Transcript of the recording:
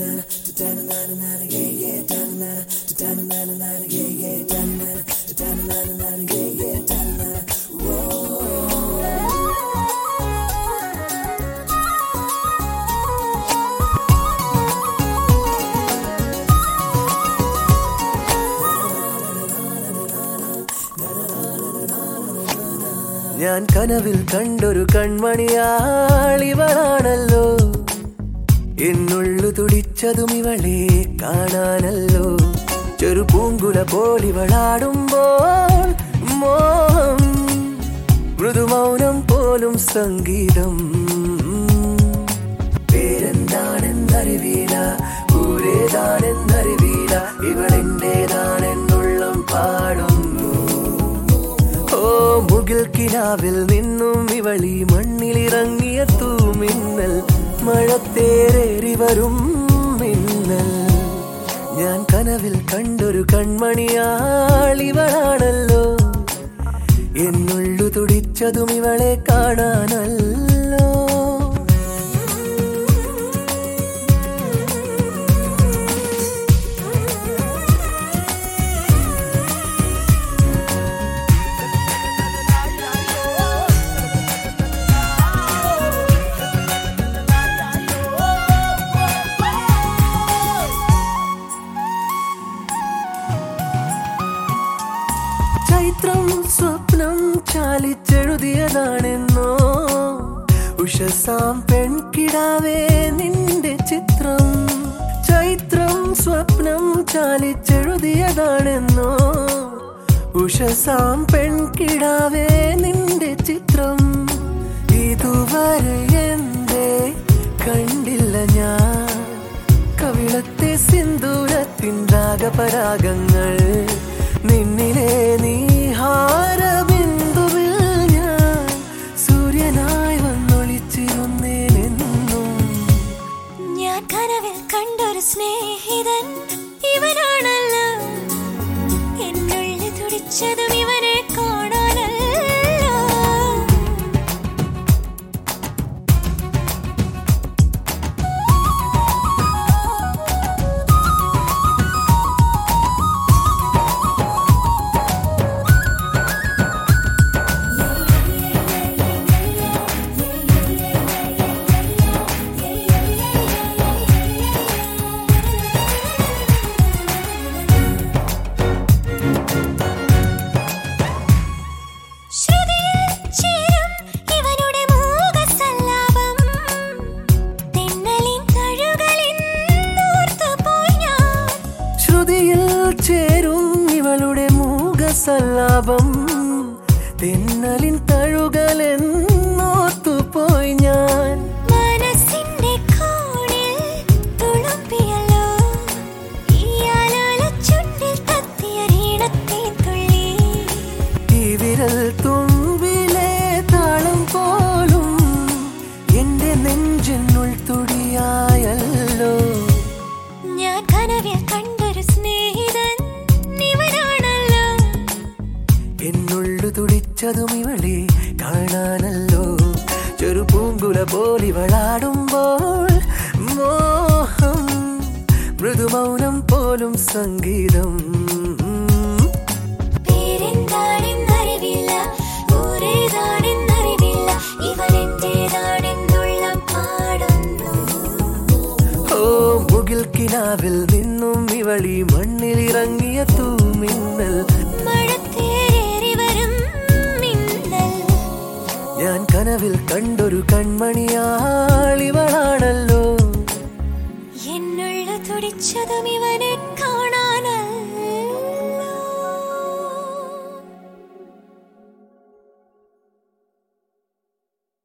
ഞാൻ കനവിൽ കണ്ടൊരു കൺമണിയാളിവളാണല്ലോ എന്നുള്ളു തുടിച്ചതും ഇവളെ കാണാനല്ലോ ചെറു പൂങ്കുല പോലിവളാടുമ്പോൾ മോഹം മൃദുമൗനം പോലും സംഗീതം പേരെന്താണെന്നറിവീല ഊരേതാണെന്നറിവീല ഇവളെന്റേതാണെന്നുള്ളം പാടുന്നു ഓ മുകിൽ കിനാവിൽ നിന്നും ഇവളി മണ്ണിലിറങ്ങിയ തൂമിന്നൽ മഴത്തേറേറി വരും മിന്നൽ ഞാൻ കനവിൽ കണ്ടൊരു കൺമണിയാളിവളാണല്ലോ എന്നുള്ളു തുടിച്ചതും ഇവളെ കാണാനല്ലോ ചൈത്രം സ്വപ്നം ചാലിച്ചെഴുതിയതാണെന്നോ ഉഷസാം പെൺകിടാവേ നിന്റെ ചിത്രം ചൈത്രം സ്വപ്നം ചാലിച്ചെഴുതിയതാണെന്നോ ഉഷസാം പെൺകിടാവേ നിന്റെ ചിത്രം ഇതുവരെ എന്തേ കണ്ടില്ല ഞാൻ കവിളത്തെ സിന്ദൂരത്തിൻ രാഗപരാഗങ്ങൾ നിന്നിലെ നീഹാരബിന്ദുവിൽ ഞാൻ സൂര്യനായി വന്നൊളിച്ചിരുന്നേനെന്നും ഞാൻ കനവിൽ കണ്ടൊരു സ്നേഹിതൻ ഇവനാണല്ലോ എന്നുള്ളിൽ തുടിച്ചതും ഇവനെ കാണാനല്ലോ ശ്രുതിയിൽ ചേരും ഇവനുടെ മൂകസല്ലാപം. തെന്നലിൻ തഴുകളിൽ നൂർത്തുപോയി ഞാൻ. ശ്രുതിയിൽ ചേരും ഇവളുടെ മൂകസല്ലാപം തെന്നലിൻ തഴുകലെന്നോത്തുപോയി ഞാൻ മനസ്സിന്റെ കോണിൽ തുളുമ്പിയല്ലോ. ഈ ആലോലച്ചുണ്ടിൽ തത്തിയൊരീണത്തേൻ തുള്ളി. ഈ വിരൽ തുമ്പിലെ താളം പോലും എന്റെ നെഞ്ചിനുൾ തുടിയായല്ലോ ഞാൻ കനവിൽ കണ്ടൊരു സ്നേഹിതൻ ഇവനാണല്ലോ എന്നുള്ളു തുടിച്ചതും ഇവളെ കാണാനല്ലോ ചെറു പൂങ്കുല പോലിവളാടുമ്പോൾ മോഹം മൃദുമൗനം പോലും സംഗീതം പേരെന്താണെന്നറിവില്ല ഊരേതാണെന്നറിവില്ല ഇവരെന്റേതാണെന്നുള്ളം പാടുന്നു ഓ മുകിൽ കിനാവിൽ നിന്നും ഇവളി മണ്ണിലിറങ്ങിയ തൂമിന്നൽ മഴത്തേറി വരും മിന്നൽ ഞാൻ കനവിൽ കണ്ടൊരു കൺമണിയാളിവളാണല്ലോ എന്നുള്ള തുടിച്ചതും ഇവ